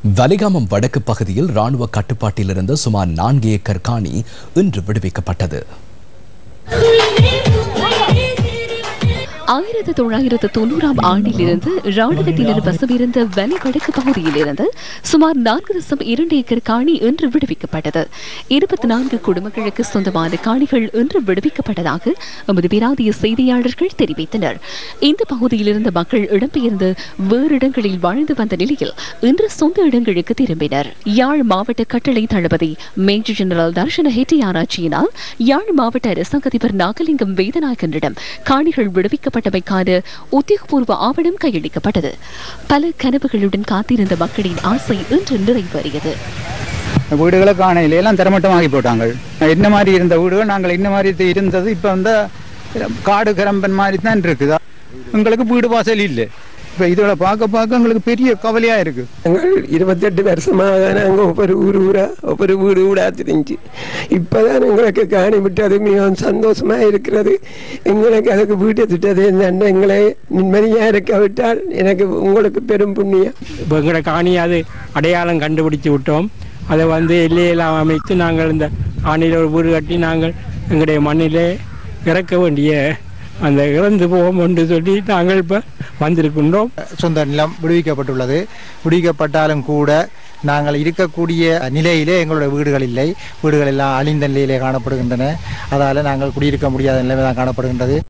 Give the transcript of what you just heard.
வலிகாமம் வடக்கு பகுதியில் ராணுவ கட்டுப்பாட்டில் இருந்த சுமார் நான்கு ஏக்கர் காணி இன்று விடுவிக்கப்பட்டது ஆயிரத்து தொள்ளாயிரத்து தொண்ணூறாம் ஆண்டிலிருந்து ராணுவத்தினர் வசமிருந்த வலி வடக்கு பகுதியில் இருந்து சுமார் நான்கு தசம் இரண்டு ஏக்கர் காணி இன்று விடுவிக்கப்பட்டது இருபத்தி நான்கு குடும்பங்களுக்கு சொந்தமான காணிகள் இன்று விடுவிக்கப்பட்டதாக எமது பிராந்திய செய்தியாளர்கள் தெரிவித்தனர் இந்த பகுதியில் இருந்த மக்கள் இடம்பெயர்ந்து வேறு இடங்களில் வாழ்ந்து வந்த நிலையில் இன்று சொந்த இடங்களுக்கு திரும்பினர் யாழ் மாவட்ட கட்டளை தளபதி மேஜர் ஜெனரல் தர்ஷன ஹெட்டி ஆராய்ச்சியினால் யாழ் மாவட்ட அரசாங்க அதிபர் நாகலிங்கம் வேதநாயகனிடம் காணிகள் விடுவிக்கப்பட்டமைக்கான உத்தியோகபூர்வ ஆவணம் கையளிக்கப்பட்டது பல கனவுகளுடன் காத்திருந்த மக்களின் ஆசை இன்று நிறைவேறியது வீடுகளை காணையில எல்லாம் தரமட்டமாகி போட்டாங்க என்ன மாதிரி இருந்த வீடுகள் நாங்கள் என்ன மாதிரி இது இருந்தது இப்போ வந்து காடு கரம்பன் மாதிரி தான் இருக்குது எங்களுக்கு வீடு வாசல் இல்லை இப்போ இதுகளை பார்க்க பார்க்க எங்களுக்கு பெரிய கவலையாக இருக்குது நாங்கள் இருபத்தெட்டு வருஷமாக நாங்கள் ஒவ்வொரு ஊர் ஊரா ஒவ்வொரு வீடு வீடா தெரிஞ்சு இப்போதான் எங்களுக்கு காணி விட்டது மிகவும் சந்தோஷமா இருக்கிறது எங்களுக்கு அதுக்கு வீட்டை திட்டது என்னென்ன எங்களை நிம்மதியாக இருக்க விட்டால் எனக்கு உங்களுக்கு பெரும் புண்ணியம் இப்போ எங்களோட காணி அது அடையாளம் கண்டுபிடிச்சு விட்டோம் அதை வந்து எல்லையெல்லாம் அமைத்து நாங்கள் இந்த காணியில் ஒரு வீடு கட்டி நாங்கள் எங்களுடைய மண்ணிலே இறக்க வேண்டிய அந்த இறந்து போவோம் என்று சொல்லி நாங்கள் இப்போ வந்திருக்கின்றோம் சொந்த நிலம் விடுவிக்கப்பட்டுள்ளது விடுவிக்கப்பட்டாலும் கூட நாங்கள் இருக்கக்கூடிய நிலையிலே எங்களுடைய வீடுகள் இல்லை வீடுகள் எல்லாம் அழிந்த நிலையிலே காணப்படுகின்றன அதால் நாங்கள் குடியிருக்க முடியாத நிலைமை தான் காணப்படுகின்றது